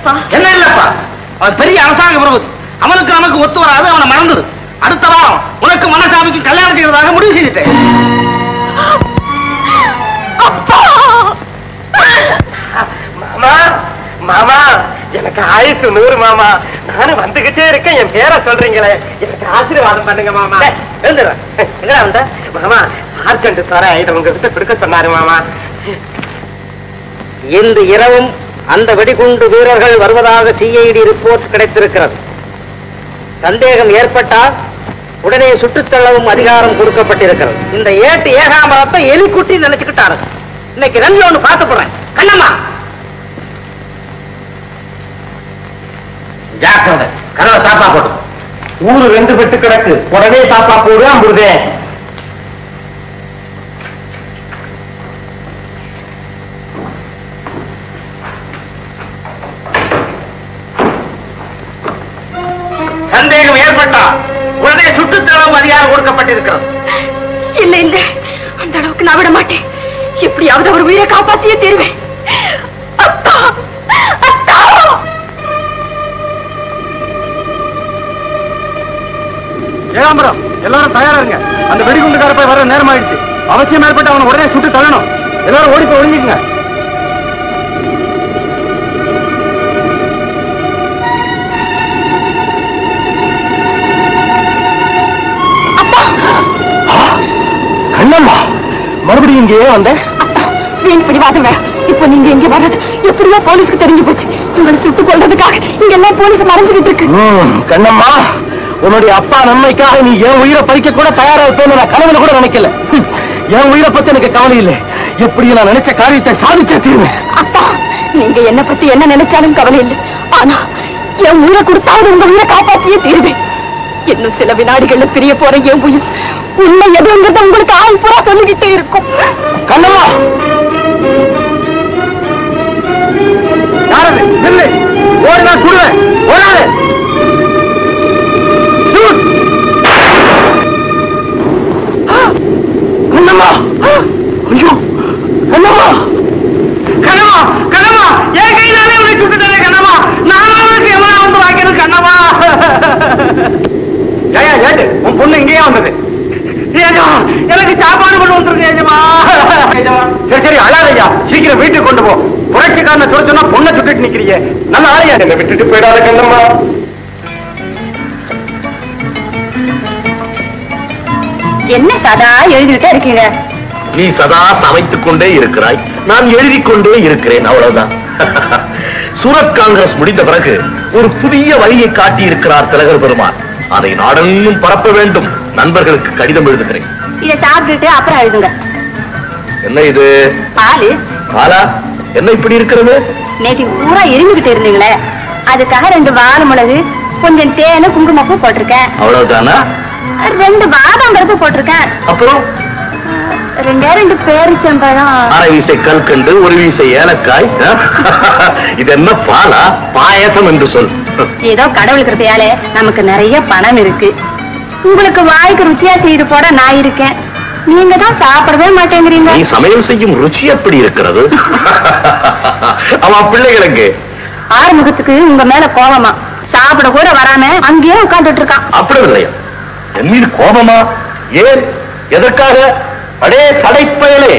அப்பா என்ன இல்லப்பா அவன் பெரிய அரசாங்க பிரபு அவனுக்கு நமக்கு ஒத்து வராது அவனை மறந்துடு அடுத்த வாரம் உனக்கு மனசாமிக்கு கல்யாணம் செய்வதாக முடிவு செய்துட்டேன் மாமா மாமா எனக்கு ஆயுசு நூறு மாமா நானும் வந்துகிட்டே இருக்கேன் என் பேரை சொல்றீங்களே எனக்கு ஆசீர்வாதம் பண்ணுங்க மாமா எழுந்துடுறேன் எங்கடா வந்த மாமா ஆர்கண்டு சார இதை உங்ககிட்ட கொடுக்க சொன்னாரு மாமா இன்று இரவும் அந்த வெடிகுண்டு வீரர்கள் வருவதாக சிஐடி ரிப்போர்ட் கிடைத்திருக்கிறது சந்தேகம் ஏற்பட்டால் உடனே சுட்டுத் தள்ளவும் அதிகாரம் கொடுக்கப்பட்டிருக்கிறது இந்த ஏட்டு ஏகாமரத்தை எலிக்குட்டி நினைச்சுக்கிட்டாரு இன்னைக்கு ரெண்டு ஒண்ணு பார்த்து போறேன் கண்ணம்மா ஜாக்கிரதை கதவை தாப்பா போட்டு ஊரு ரெண்டு பெட்டு கிடக்கு உடனே தாப்பா போடு அம்புருதே சந்தேகம் ஏற்பட்டால் உடனே சுட்டுத் தள்ளவும் அதிகாரம் கொடுக்கப்பட்டிருக்கிறது இல்ல இல்ல அந்த அளவுக்கு நான் விட மாட்டேன் எப்படியாவது அவர் உயிரை காப்பாத்தியே தீருவேன் அத்தா அத்தா ஏகாம்பரம் எல்லாரும் தயாரா இருங்க அந்த வெடிகுண்டுக்கார போய் வர நேரம் ஆயிடுச்சு அவசியம் ஏற்பட்டு அவனை உடனே சுட்டு தள்ளணும் எல்லாரும் ஓடி போய் ஒளிஞ்சுக்குங்க கண்ணம்மா மறுபடியும் இங்கேயே வந்த வீண் பிடிவாதம் வேண்டாம் இப்போ நீங்க இங்க வர்றது எப்படியோ போலீஸ்க்கு தெரிஞ்சு போச்சு உங்களை சுட்டுக் கொள்றதுக்காக இங்க எல்லாம் போலீஸ் மறைஞ்சுகிட்டு இருக்கு கண்ணம்மா உன்னுடைய அப்பா நன்மைக்காக நீ என் உயிரை பறிக்க கூட தயாரா இருப்பேன்னு நான் கனவுல கூட நினைக்கல ஹம், என் உயிரை பத்தி எனக்கு கவலை இல்லை எப்படி நான் நினைச்ச காரியத்தை சாதிச்சே தீருவேன் அப்பா நீங்க என்ன பத்தி என்ன நினைச்சாலும் கவலை இல்லை ஆனா என் உயிரை கொடுத்தாவது உங்க உயிரை காப்பாத்தியே தீருவேன் இன்னும் சில வினாடிகள்ல பிரிய போற என் உயிர் உண்மை எதுங்கிறத உங்களுக்கு ஆள் பூரா சொல்லிக்கிட்டே இருக்கும் கண்ணம்மா யாரது நில்லு ஓடி நான் சுடுவேன் ஓடாது கண்ணம்மா ஐயோ கண்ணம்மா கண்ணம்மா கண்ணம்மா என் கையினாலே உனக்கு சுட்டுட்டே கண்ணம்மா நான் அவனுக்கு எவ்வளவு வந்து வாக்கிறது கண்ணம்மா ஏயா ஏட்டு உன் பொண்ணு இங்கேயே வந்தது ஏஜமா எனக்கு சாப்பாடு கொண்டு வந்துருங்க ஏஜமா சரி சரி அழாதையா சீக்கிரம் வீட்டுக்கு கொண்டு போ புரட்சிக்காரனை சொல்ல சொன்னா பொண்ணை சுட்டுட்டு நிக்கிறீங்க நல்ல ஆளையா என்ன விட்டுட்டு போயிடாத கண்ணம்மா என்ன சதா எழுதிட்டே இருக்கீங்க நீ சதா சமைத்துக் கொண்டே இருக்கிறாய் நான் எழுதிக் கொண்டே இருக்கிறேன் அவ்வளவுதான் சூரத் காங்கிரஸ் முடிந்த பிறகு ஒரு புதிய வழியை காட்டி இருக்கிறார் திலகர் பெருமான் அதை நாடெங்கும் பரப்ப வேண்டும் நண்பர்களுக்கு கடிதம் எழுதுகிறேன் இதை சாப்பிட்டுட்டு அப்புறம் எழுதுங்க என்ன இது பாலு பாலா என்ன இப்படி இருக்கிறது நேற்று பூரா இருந்துகிட்டு இருந்தீங்களே அதுக்காக ரெண்டு வாழை மிளகு கொஞ்சம் தேனு குங்குமப்பூ போட்டிருக்கேன் அவ்வளவுதானா ரெண்டு பாதாம் பருப்பு போட்டிருக்கேன் அப்புறம் ரெண்டே ரெண்டு பேரிச்சம்பழம் அரை வீசை கல்கண்டு ஒரு வீசை ஏலக்காய் ஆ? இது என்ன பாலா பாயசம் என்று சொல் ஏதோ கடவுள் கிருப்பையாலே நமக்கு நிறைய பணம் இருக்கு உங்களுக்கு வாய்க்கு ருச்சியா செய்து போட நான் இருக்கேன் நீங்க தான் சாப்பிடவே மாட்டேங்கிறீங்க நீ சமையல் செய்யும் ருச்சி எப்படி இருக்கிறது அவன் பிள்ளைகளுக்கு ஆறுமுகத்துக்கு உங்க மேல கோவமா சாப்பிட கூட வராம அங்கேயே உட்கார்ந்துட்டு இருக்கான் அப்படி இல்லையா என் மீது கோபமா ஏன் எதற்காக அடே சடைப்பயலே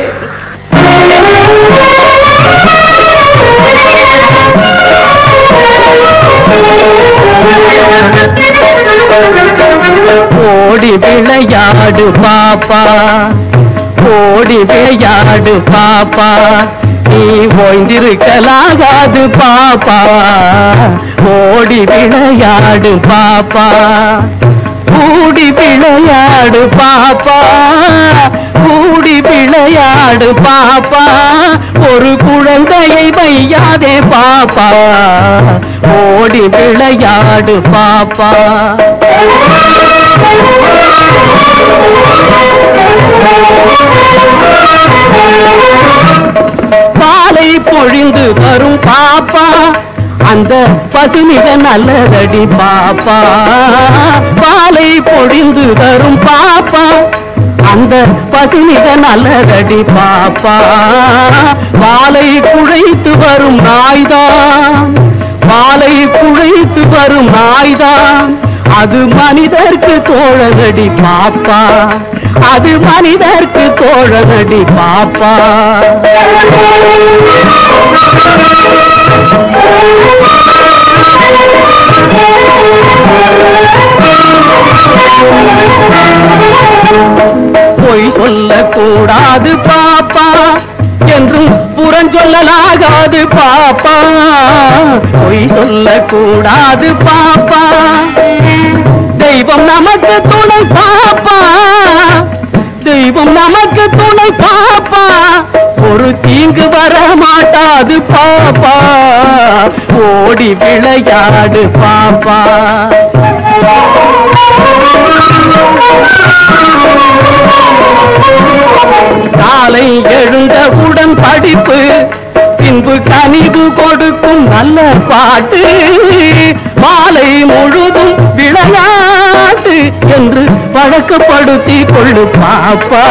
ஓடி விளையாடு பாப்பா ஓடி விளையாடு பாப்பா நீ ஓய்ந்திருக்கலாகாது பாப்பா ஓடி விளையாடு பாப்பா கூடி விளையாடு பாப்பா கூடி விளையாடு பாப்பா ஒரு குழந்தையை வையாதே பாப்பா ஓடி விளையாடு பாப்பா பாலை பொழிந்து வரும் பாப்பா அந்த பசுமிக நல்லதடி பாப்பா பாலை பொழிந்து வரும் பாப்பா அந்த பசுமிக நல்லதடி பாப்பா பாலை குழைத்து வரும் நாய்தான் வரும் நாய்தான் அது மனிதர்க்கு தோழனடி பாப்பா அது மனிதர்க்கு தோழனடி பாப்பா பொய் சொல்லக்கூடாது பாப்பா என்றும் புறஞ்சொல்லலாகாது பாப்பா பொய் சொல்லக்கூடாது பாப்பா தெய்வம் நமக்கு துணை பாப்பா தெய்வம் நமக்கு துணை பாப்பா ஒரு தீங்கு வர மாட்டாது பாப்பா ஓடி விளையாடு பாப்பா காலை எழுந்தவுடன் படிப்பு பின்பு கனிவு கொடுக்கும் நல்ல பாட்டு மாலை முழுதும் விளையாட்டு என்று பழக்கப்படுத்தி கொள்ளு பாப்பா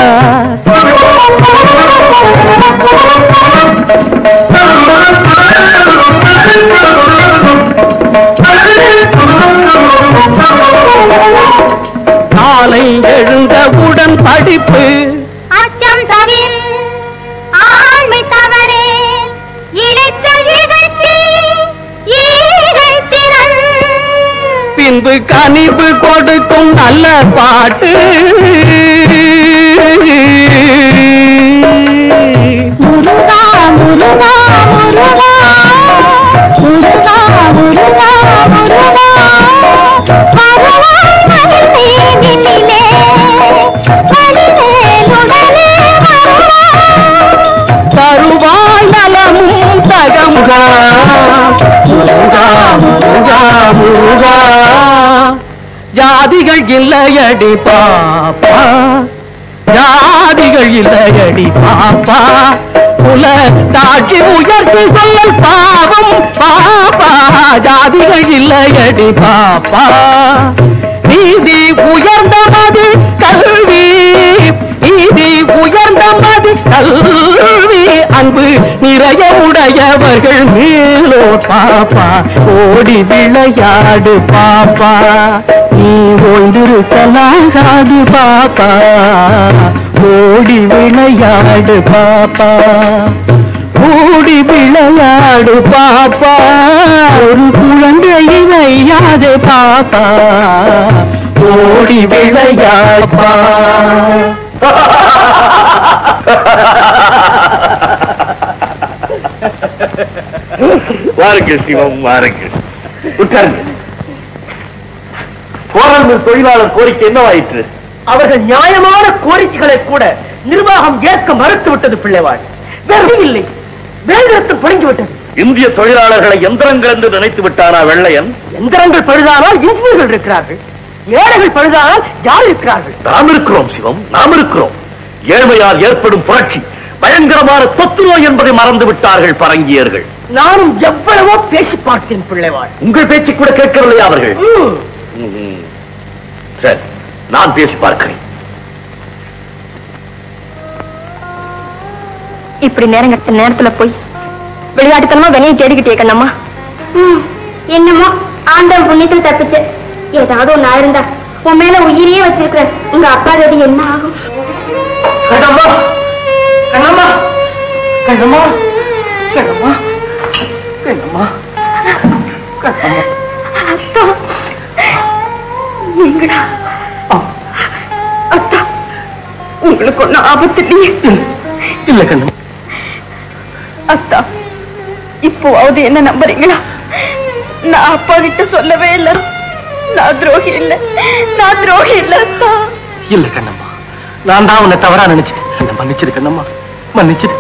காலை எழுந்தவுடன் படிப்பு அச்சம் தவிர ஆண்மை தவறே இழைத்த இகழ்ச்சி ஈகை திறன் பின்பு கனிவு கொடுக்கும் நல்ல பாட்டு முருகா முருகா முருகா முருகா முருகா முருகா வருவாய் மகிழ்ந்தே நின்னிலே வடிவேலுடனே வருவாய் தருவாய் நலமும் தகமுகா முருகா முருகா முருகா ஜாதிகள் இல்லையடி பாப்பா ஜாதிகள் இல்லையடி பாப்பா குல தாட்சி உயர்த்தி சொல்லல் பாவம் பாப்பா ஜாதிகள் இல்லையடி பாப்பா நீதி உயர்ந்த மது கல்வி நீதி உயர்ந்த மது கல்வி அன்பு நிறைய உடையவர்கள் மேலோ பாப்பா ஓடி விளையாடு பாப்பா நீ ஓய்ந்திருக்கலாகாது பாப்பா ஓடி விளையாடு பாப்பா ஓடி விளையாடு பாப்பா ஒரு குழந்தை வையாதே பாப்பா ஓடி விளையாடுப்பா வாருங்கள் சிவம் வாருங்கள் உட்காருங்கள் கோரல் மில் தொழிலாளர் கோரிக்கை என்னவாயிற்று அவர்கள் நியாயமான கோரிக்கைகளை கூட நிர்வாகம் ஏற்க மறுத்து விட்டது பிள்ளைவாள் வேறு இல்லை வேண்டத்தில் புடங்கி விட்டது இந்திய தொழிலாளர்களை எந்திரங்கள் என்று நினைத்து விட்டானா வெள்ளையன் எந்திரங்கள் பழுதானால் இன்ஜினியர்கள் இருக்கிறார்கள் ஏழைகள் பழுதானால் யார் இருக்கிறார்கள் நாம் இருக்கிறோம் சிவம் நாம் இருக்கிறோம் ஏழ்மையால் ஏற்படும் புரட்சி பயங்கரமான தொத்து நோய் என்பதை மறந்து விட்டார்கள் பரங்கியர்கள் நானும் எவ்வளவோ பேசி பார்த்தேன் பிள்ளைவாள் உங்கள் பேச்சு கூட கேட்கவில்லையா அவர்கள் ம். ம்ஹும். சரி நான் பேசி பார்க்கிறேன் இப்படி நேரங்கட்ட நேரத்துல போய் விளையாட்டுத்தனமா வெனையை தேடிக்கிட்டே கண்ணம்மா என்னமோ ஆண்டவன் புண்ணியத்தில் தப்பிச்சு ஏதாவது ஒண்ணு ஆயிருந்தா உன் மேல உயிரையே வச்சிருக்கிற உங்க அப்பா கதி என்ன ஆகும் கண்ணம்மா கண்ணம்மா கண்ணம்மா கண்ணம்மா கண்ணம்மா கண்ணம்மா அத்தா எங்கடா அத்தா உங்களுக்கு ஒண்ணு ஆபத்து இல்லையே இல்ல கண்ணம்மா அத்தா இப்போவாவது என்ன நம்புறீங்களா நான் அப்பா கிட்ட சொல்லவே இல்லை நான் துரோகி இல்ல நான் துரோகி இல்ல அத்தா இல்ல கண்ணம்மா நான் தான் உன்னை தவறா நினைச்சிட்டேன் என்ன மன்னிச்சிடு கண்ணம்மா மன்னிச்சிடு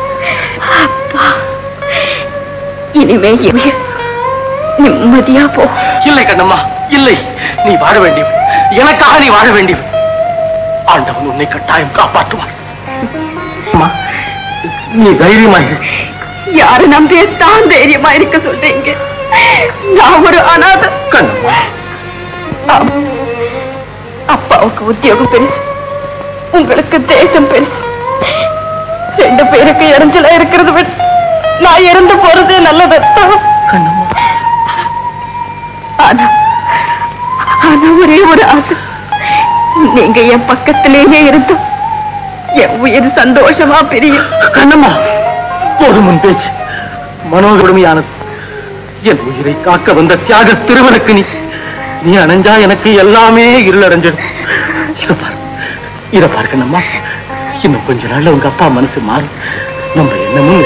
இனிமே இவைய நிம்மதியா போ இல்லை கண்ணம்மா இல்லை நீ வாழ வேண்டியவள் எனக்காக நீ வாழ வேண்டியவள் ஆண்டவன் உன்னை கட்டாயம் காப்பாற்றுவார் அம்மா, நீ தைரியமா இரு யாரு நம்பியே தான் தைரியமா இருக்க சொல்றீங்க நான் ஒரு அனாதை கண்ணம்மா ஆமா. அப்பாவுக்கு உத்தியோகம் பெருசு உங்களுக்கு தேசம் பெருசு ரெண்டு பேருக்கு இறஞ்சலா இருக்கிறது விட நான் இறந்து போறதே நல்லது அத்தா. கண்ணம்மா ஆனா ஆனா ஒரே ஒரு ஆசை நீங்க என் பக்கத்திலேயே இருந்தும் என் உயிர் சந்தோஷமா பிரியும் கண்ணம்மா போதும் உன் பேச்சு மனோகடுமையானது என் உயிரை காக்க வந்த தியாக திருவனுக்கு நீ நீ அணைஞ்சா எனக்கு எல்லாமே இருளடைஞ்சிடும் இத பாரு இத பாரு கண்ணம்மா இன்னும் கொஞ்ச நாள்ல உங்க அப்பா மனசு மாறும் நம்ம என்னமும்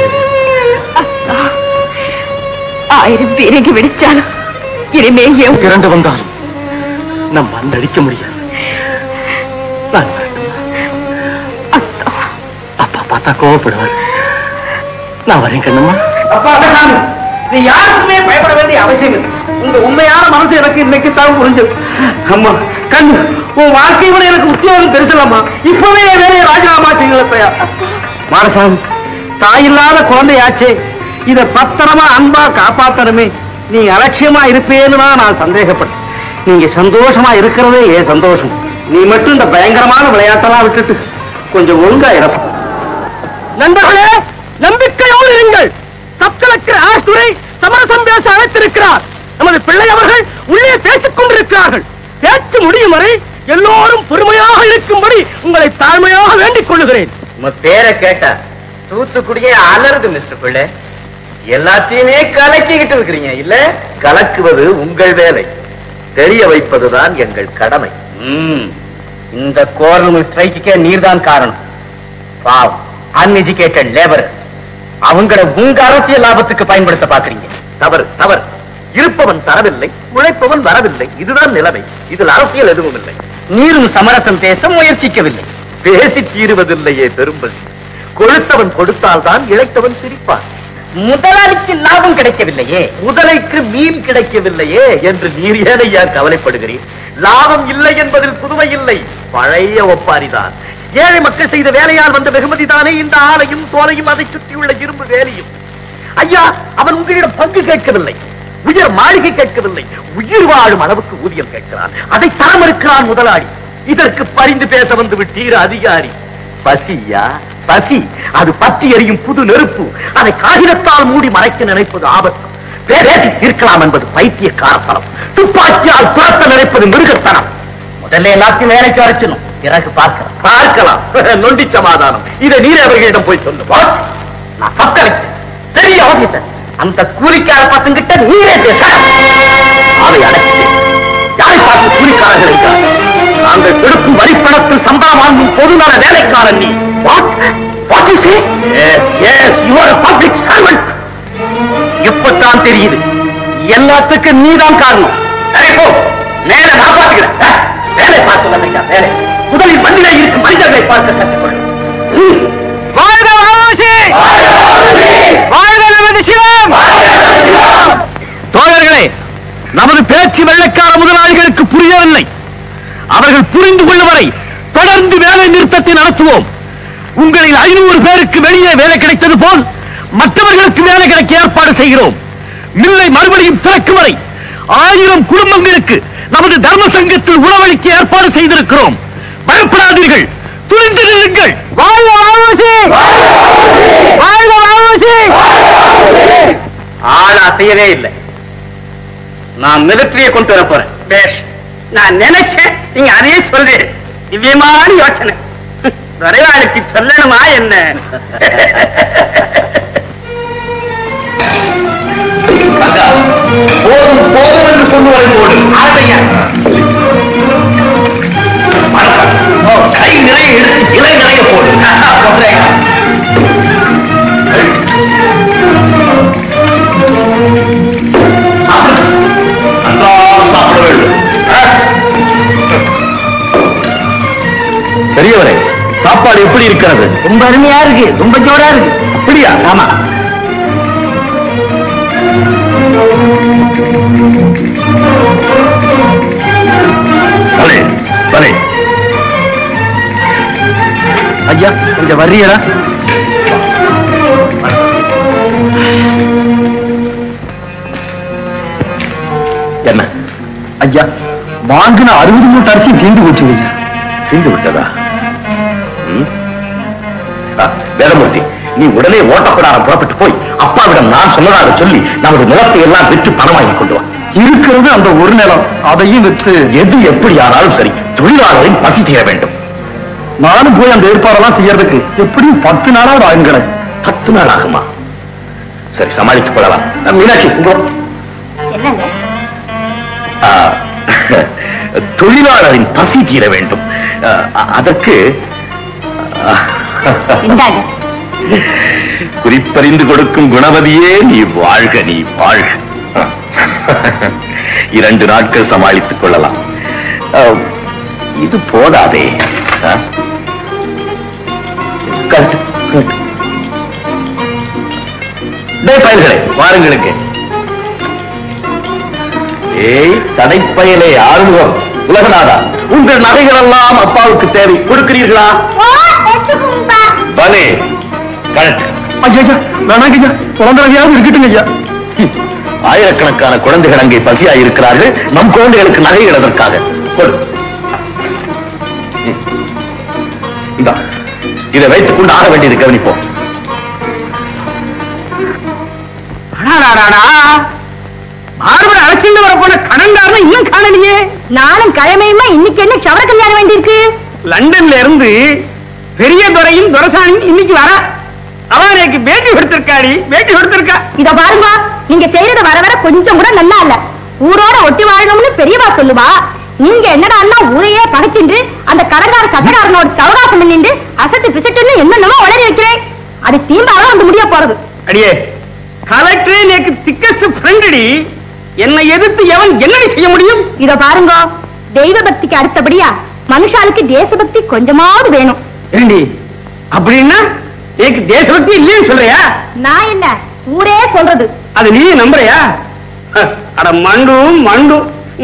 ஆயிரம் பேருக்கு வெடிச்சாலும் இனிமே என் இரண்டு வந்தாலும் நம்ம அந்த அடிக்க முடியாது நான் வரட்டுமா? அப்பா பார்த்தா கோவப்படுவார் நான் வரேன் கண்ணம்மா அப்பா அழகாமி நீ யாருக்குமே பயப்பட வேண்டிய அவசியம் இல்லை உங்க உண்மையான மனசு எனக்கு இன்னைக்கு தான் புரிஞ்சது அம்மா கண்ணு உன் வாழ்க்கை விட எனக்கு உத்தியோகம் தெரிஞ்சலம்மா இப்பவே என் வேலையை ராஜினாமா செய்யலையா மாரசாமி தாயில்லாத குழந்தையாச்சே இத பத்திரமா அன்பா காப்பாத்தணுமே நீ அலட்சியமா இருப்பேன்னு தான் நான் சந்தேகப்பட்டேன் நீங்க சந்தோஷமா இருக்கிறதே ஏன் சந்தோஷம் நீ மட்டும் இந்த பயங்கரமான விளையாட்டெல்லாம் விட்டுட்டு கொஞ்சம் ஒழுங்கா இறப்ப நண்பர்களே நம்பிக்கையோடு இருங்கள் சப் கலெக்டர் ஆஷ்துரை சமரசம் பேச அழைத்திருக்கிறார் நமது பிள்ளை அவர்கள் உள்ளே பேசிக் கொண்டிருக்கிறார்கள் பேச்சு முடியும் வரை எல்லோரும் பொறுமையாக இருக்கும்படி உங்களை தாழ்மையாக வேண்டிக் கொள்ளுகிறேன் உங்க பேரை கேட்டா தூத்துக்குடியே அலறுது மிஸ்டர் பிள்ளை எல்லாத்தையுமே கலக்கிக்கிட்டு இருக்கிறீங்க இல்ல கலக்குவது உங்கள் வேலை தெரிய வைப்பதுதான் எங்கள் கடமை இந்த கோரல் ஸ்ட்ரைக்கே நீர்தான் காரணம் பாவம் அன்எஜுகேட்டட் லேபரர்ஸ் அவங்கள உங்க அரசியல் லாபத்துக்கு பயன்படுத்த பாக்குறீங்க தவறு தவறு இருப்பவன் தரவில்லை உழைப்பவன் வரவில்லை இதுதான் நிலைமை இதில் அரசியல் எதுவும் இல்லை நீரும் சமரசம் பேச முயற்சிக்கவில்லை பேசி தீருவதில்லையே பெரும்பதி கொழுத்தவன் கொடுத்தால்தான் இழைத்தவன் சிரிப்பான் முதலாளிக்கு லாபம் கிடைக்கவில்லையே முதலைக்கு மீன் கிடைக்கவில்லையே என்று நீர் ஏனையா கவலைப்படுகிறீர் லாபம் இல்லை என்பதில் புதுமை இல்லை பழைய ஒப்பாரிதான் ஏழை மக்கள் செய்த வேலையால் வந்த வெகுமதி தானே இந்த ஆலையும் தோலையும் அதை சுற்றியுள்ள இரும்பு வேலையும் ஐயா அவன் உங்களிடம் பங்கு கேட்கவில்லை உயர் மாளிகை கேட்கவில்லை உயிர் வாழும் அளவுக்கு ஊதியம் கேட்கிறான் அதை தர மறுக்கிறான் முதலாளி இதற்கு பரிந்து பேச வந்து விட்டீர் அதிகாரி பசியா பசி அது பத்தி எரியும் புது நெருப்பு அதை காகிதத்தால் மூடி மறைக்க நினைப்பது ஆபத்து பேசி தீர்க்கலாம் என்பது பைத்தியக்காரத்தனம் துப்பாக்கியால் துரத்த நினைப்பது மிருகத்தனம் முதல்ல எல்லாத்தையும் வேலைக்கு வரைச்சணும் பிறகு பார்க்கலாம் பார்க்கலாம் நொண்டி சமாதானம் இதை நீரே அவர்களிடம் போய் சொல்லு What? நான் சப்கலெக்டர் பெரிய ஆபீசர் அந்த கூலிக்கார பசங்கிட்ட நீரே பேச அதை அடக்கிட்டேன் யாரை பார்த்து கூலிக்காரர்கள் என்றார் நாங்கள் கொடுக்கும் வரிப்பணத்தில் சம்பளம் வாங்கும் பொதுநல வேலைக்காரன் நீ What? What you say? Yes, yes, you are a public servant. இப்பத்தான் தெரியுது எல்லாத்துக்கும் நீதான் காரணம் சரி, போ மேல நான் பார்த்துக்கிறேன் அஹ், வேலை பார்த்து வந்தீங்க வேலை முதலில் மண்ணிலே இருக்கும் மனிதர்களை பார்க்க கற்றுக்கொள்ளும் ம். வாழ்க வாசி வாழ்க நமது சிவம் தோழர்களே நமது பேச்சு வெள்ளைக்கார முதலாளிகளுக்கு புரியவில்லை அவர்கள் புரிந்து கொள்ளும் வரை தொடர்ந்து வேலை நிறுத்தத்தை நடத்துவோம் உங்களில் ஐநூறு பேருக்கு வெளியே வேலை கிடைத்தது போல் மற்றவர்களுக்கு வேலை கிடைக்க ஏற்பாடு செய்கிறோம் மில்லை மறுபடியும் திறக்கும் வரை ஆயிரம் குடும்பங்களுக்கு நமது தர்ம சங்கத்தில் உணவளிக்க ஏற்பாடு செய்திருக்கிறோம் பயப்படாதீர்கள் துணிந்து நில்லுங்கள் வாழ்க வாவாசி! வாழ்க வாவாசி! ஆள் அசையவே இல்லை நான் மிலிட்டரியை கொண்டு வர போறேன் பேஷ் நான் நினைச்சேன் நீங்க அதையே சொல்றீங்க திவ்யமான யோசனை துறைவாளுக்கு சொல்லணுமா என்ன போதும் போதும் என்று சொல்லுவதை போடு ஆசையா கை நிறைய எடுத்து இலை நிறைய போடு சொல்றேன் நன்றாக சாப்பிட வேண்டும் பெரியவரே சாப்பாடு எப்படி இருக்கிறது ரொம்ப அருமையா இருக்கு ரொம்ப ஜோரா இருக்கு அப்படியா ஆமா பலே பலே ஐயா கொஞ்சம் வர்றீங்களா என்ன ஐயா வாங்கின அறுபது மூட்டை அரிசி தீந்து போச்சு ஐயா தீந்து விட்டதா ம்? ஆ, வேதமூர்த்தி நீ உடனே ஓட்டப்படாரம் புறப்பட்டு போய் அப்பாவிடம் நான் சொன்னதாக சொல்லி நமது நிலத்தை எல்லாம் விற்று பணம் வாங்கி கொண்டு வா இருக்கிறது அந்த ஒரு நிலம் அதையும் விற்று எது எப்படி ஆனாலும் சரி தொழிலாளரின் பசி தீர வேண்டும் நானும் போய் அந்த ஏற்பாடெல்லாம் செய்யறதுக்கு எப்படியும் பத்து நாளாவது ஆகுங்களே பத்து நாள் ஆகுமா சரி சமாளித்துக் கொள்ளலாம் அஹ், மீனாட்சி உங்க என்னங்க ஆ, தொழிலாளரின் பசி தீர வேண்டும் அஹ், அதற்கு இந்தாங்க குறிப்பறிந்து கொடுக்கும் குணவதியே நீ வாழ்க நீ வாழ்க இரண்டு நாட்கள் சமாளித்துக் கொள்ளலாம் அஹ், இது போதாதே அஹ்? கட்டு, கட்டு. டேய் பயல்களே வாருங்களுக்கு ஏய் தடைப்பயலே ஆறுமுகம் உலகநாதா உங்கள் நகைகள் எல்லாம் அப்பாவுக்கு தேவை கொடுக்கிறீர்களா பலே கழட்டு ஐயா வேணாங்க ஐயா குழந்தையாவது இருக்கட்டுங்க ஐயா ஹம், ஆயிரக்கணக்கான குழந்தைகள் அங்கே பசியாய் இருக்கிறார்கள் நம் குழந்தைகளுக்கு நகைகள் அதற்காக கொடு ஹம். இந்தா இதை வைத்துக் கொண்டு ஆக வேண்டியது கவனிப்போம் பார்வரை அழைச்சிட்டு வர போன கடன்காரனை இன்னும் காணலையே நானும் கிழமையுமா இன்னைக்கு என்ன சவர கல்யாணம் வேண்டியிருக்கு லண்டன்ல இருந்து பெரிய துறையும் துரசாணியும் இன்னைக்கு வர அவன் எனக்கு பேட்டி கொடுத்திருக்காடி பேட்டி கொடுத்திருக்கா இத பாருங்க நீங்க செய்யறது வர வர கொஞ்சம் கூட நல்லா இல்ல ஊரோட ஒட்டி வாழணும்னு பெரியவா சொல்லுவா நீங்க என்னடா அண்ணா ஊரையே பகைச்சிட்டு அந்த கடங்கார சட்டக்காரனோட சவகாசம் பண்ணிட்டு அசத்து பிசட்டுன்னு என்னென்னமோ உளறி வைக்கிறேன் அது தீம்பாதான் வந்து முடிய போறது அடியே கலெக்டர் எனக்கு திக்கஸ்ட் ஃப்ரெண்டடி என்னை எதிர்த்து எவன் என்னடி செய்ய முடியும் இத பாருங்க தெய்வ பக்திக்கு அடுத்தபடியா மனுஷாளுக்கு தேசபக்தி கொஞ்சமாவது வேணும் ஏண்டி அப்படின்னா எனக்கு தேசபக்தி இல்லைன்னு சொல்றியா நான் என்ன ஊரே சொல்றது அது நீ நம்புறியா ஹ, அட மண்டு மண்டு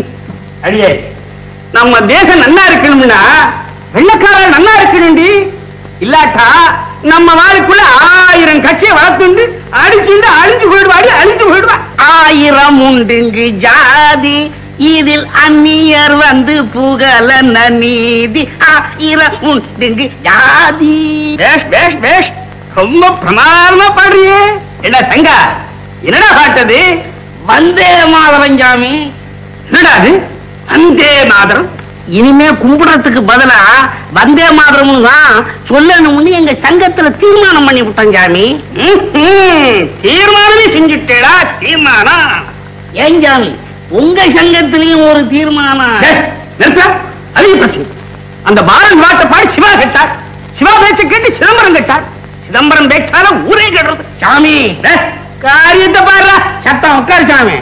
அடியே நம்ம தேசம் நன்னா இருக்கணும்னா வெள்ளக்கார நன்னா இருக்கணும்டி இல்லாட்டா நம்ம வாளுக்குள்ள ஆயிரம் கட்சியை வளர்த்துண்டு அடிச்சுண்டு அழிஞ்சு போயிடுவாடி அழிஞ்சு போயிடுவா ஆயிரம் உண்டுங்கு ஜாதி இதில் அந்நியர் வந்து புகழ நீதி ஆயிரம் உண்டுங்கு ஜாதி பேஷ் பேஷ் பேஷ் ரொம்ப பிரமாதமா பாடுறியே என்ன சங்கா என்னடா பாட்டது வந்தே மாதரம் சாமி என்னடா அது வந்தே மாதரம் இனிமே கும்பிடுறதுக்கு பதிலா வந்தே மாதரம் தான் சொல்லணும்னு எங்க சங்கத்துல தீர்மானம் பண்ணி விட்டோம் சாமி ம்ஹும். தீர்மானமே செஞ்சுட்டேடா தீர்மானம் ஏன் சாமி உங்க சங்கத்திலையும் ஒரு தீர்மானம் நிறுத்தா அதிக பிரச்சனை அந்த பாரன் வாட்ட பாடி சிவா கேட்டார் சிவா பேச்ச கேட்டு சிதம்பரம் கேட்டார் சிதம்பரம் பேச்சால ஊரே கெடுறது சாமி டேய், காரியத்தை பாரு சத்தம் உட்காரு சாமி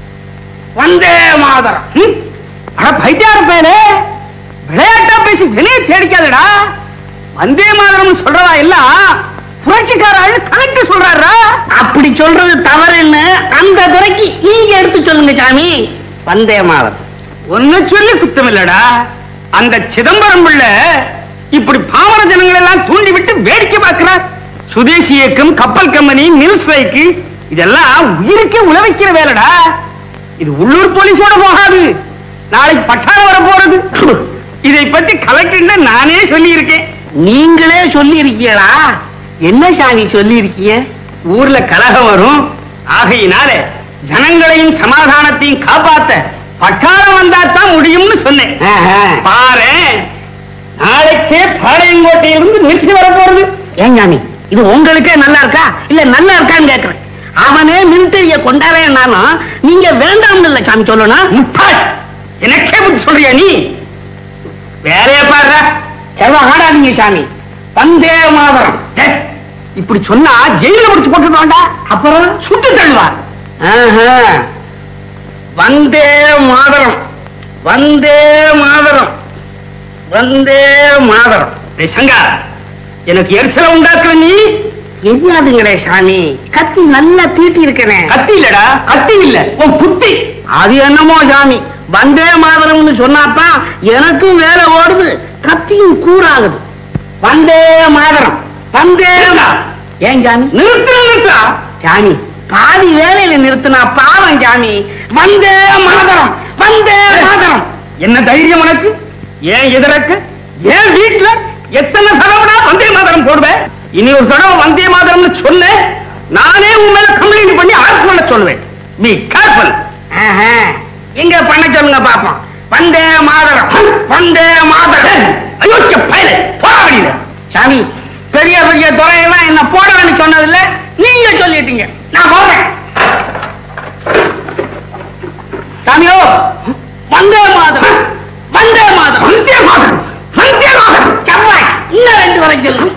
வந்தே மாதரம் ம்? அட பைத்தியார பேரு விளையாட்டா பேசி வெளியே தேடிக்காதடா வந்தே மாதரம் சொல்றதா எல்லாம் புரட்சிக்கார ஆளு கலெக்டர் சொல்றாரா அப்படி சொல்றது தவறுன்னு அந்த துறைக்கு நீங்க எடுத்து சொல்லுங்க சாமி வந்தே மாதரம் ஒன்னு சொல்லி குத்தம் இல்லடா அந்த சிதம்பரம் பிள்ளை இப்படி பாமர ஜனங்கள் எல்லாம் தூண்டி விட்டு வேடிக்கை பார்க்கிறார் சுதேசி இயக்கம் கப்பல் கம்பெனி மில் ஸ்ட்ரைக்கு இதெல்லாம் உயிருக்கே உழவைக்கிற வேலைடா இது உள்ளூர் போலீஸோட போகாது நாளைக்கு பட்டாளம் வர போறது இதை பத்தி கலெக்டர் நானே சொல்லி இருக்கேன் நீங்களே சொல்லி இருக்கீங்களா என்ன சாமி சொல்லி இருக்கீங்க ஊர்ல கலகம் வரும் ஆகையினால ஜனங்களையும் சமாதானத்தையும் காப்பாத்த பட்டாளம் வந்தா தான் முடியும்னு சொன்னேன் பாரு நாளைக்கே பாளையங்கோட்டையிலிருந்து நிறுத்தி வர போறது ஏன் சாமி இது உங்களுக்கே நல்லா இருக்கா இல்ல நல்லா இருக்கான்னு கேக்குறேன் அவனே மிலிட்டரிய கொண்டாடுறேன்னாலும் நீங்க வேண்டாம்னு இல்ல சாமி சொல்லணும் முட்டாள் எனக்கே புத்தி சொல்றியா நீ வேலைய பாரு செல்வா ஆடாதீங்க சாமி வந்தே மாதரம் டே, இப்படி சொன்னா ஜெயில முடிச்சு போட்டுடுவாண்டா அப்புறம் சுட்டு தள்ளுவார் ஆஹா. வந்தே மாதரம் வந்தே மாதரம் வந்தே மாதரம் டேய் சங்கா எனக்கு எரிச்சல உண்டாக்குற நீ எரியாதுங்களே சாமி கத்தி நல்லா தீட்டி இருக்கனே கத்தி இல்லடா கத்தி இல்ல உன் புத்தி அது என்னமோ சாமி வந்தே மாதரம்னு சொன்னாதான் எனக்கும் வேலை ஓடுது கத்தியும் கூறாகுது வந்தே மாதரம் வந்தே மா- ஏன் சாமி நிறுத்து நிறுத்தா சாமி பாதி வேலையில நிறுத்தினா பாவம் சாமி வந்தே மாதரம் வந்தே மாதரம் என்ன தைரியம் உனக்கு ஏன் எதிரக்கு ஏன் வீட்டுல எத்தனை தடவைடா வந்தே மாதரம் போடுவேன் இனி ஒரு தடவை வந்தே மாதரம்னு சொன்ன நானே உன் மேல கம்ப்ளைண்ட் பண்ணி ஆர்ட் பண்ண சொல்லுவேன் நீ கேர்ஃபுல் பண்ண சொல்லுங்க பாப்போம் வந்தே மாதரம் வந்தே மாதரம் அயோக்கிய பயல போட வெளியில சாமி பெரிய பெரிய துறையெல்லாம் என்ன போடன்னு சொன்னதில்ல நீங்க சொல்லிட்டீங்க நான் போறேன் சாமியோ வந்தே மாதரம் வந்தே மாதரம் வந்தே மாதரம் வந்தே மாதரம் செவ்வாய் இன்னும் ரெண்டு வரை சொல்லு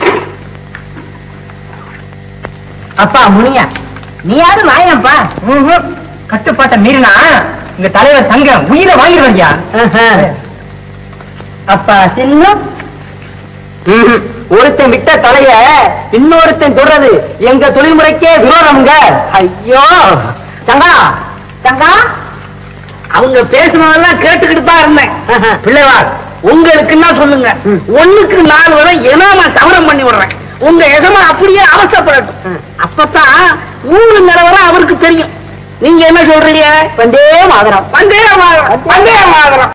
அப்பா முனியா நீயாவது வாயப்பா கட்டுப்பாட்டை மீறினா உங்க தலைவர் சங்கம் உயிரை வாங்கிடுவாங்க அப்பா சின்னம் ஒருத்தன் விட்ட தலைய இன்னொருத்தன் தொடறது எங்க தொழில்முறைக்கே விரோதம்ங்க ஐயோ சங்கா சங்கா அவங்க பேசுனதெல்லாம் கேட்டுக்கிட்டு தான் இருந்தேன் பிள்ளைவாள் உங்களுக்கு என்ன சொல்லுங்க ஒண்ணுக்கு நாலு வரை ஏன்னா நான் சவரம் பண்ணி விடுறேன் உங்க எதமா அப்படியே அவசரப்படட்டும் அப்பதான் ஊரு நிலவரம் அவருக்கு தெரியும் நீங்க என்ன சொல்றீங்க வந்தே மாதரம் வந்தே மாதரம் வந்தே மாதரம்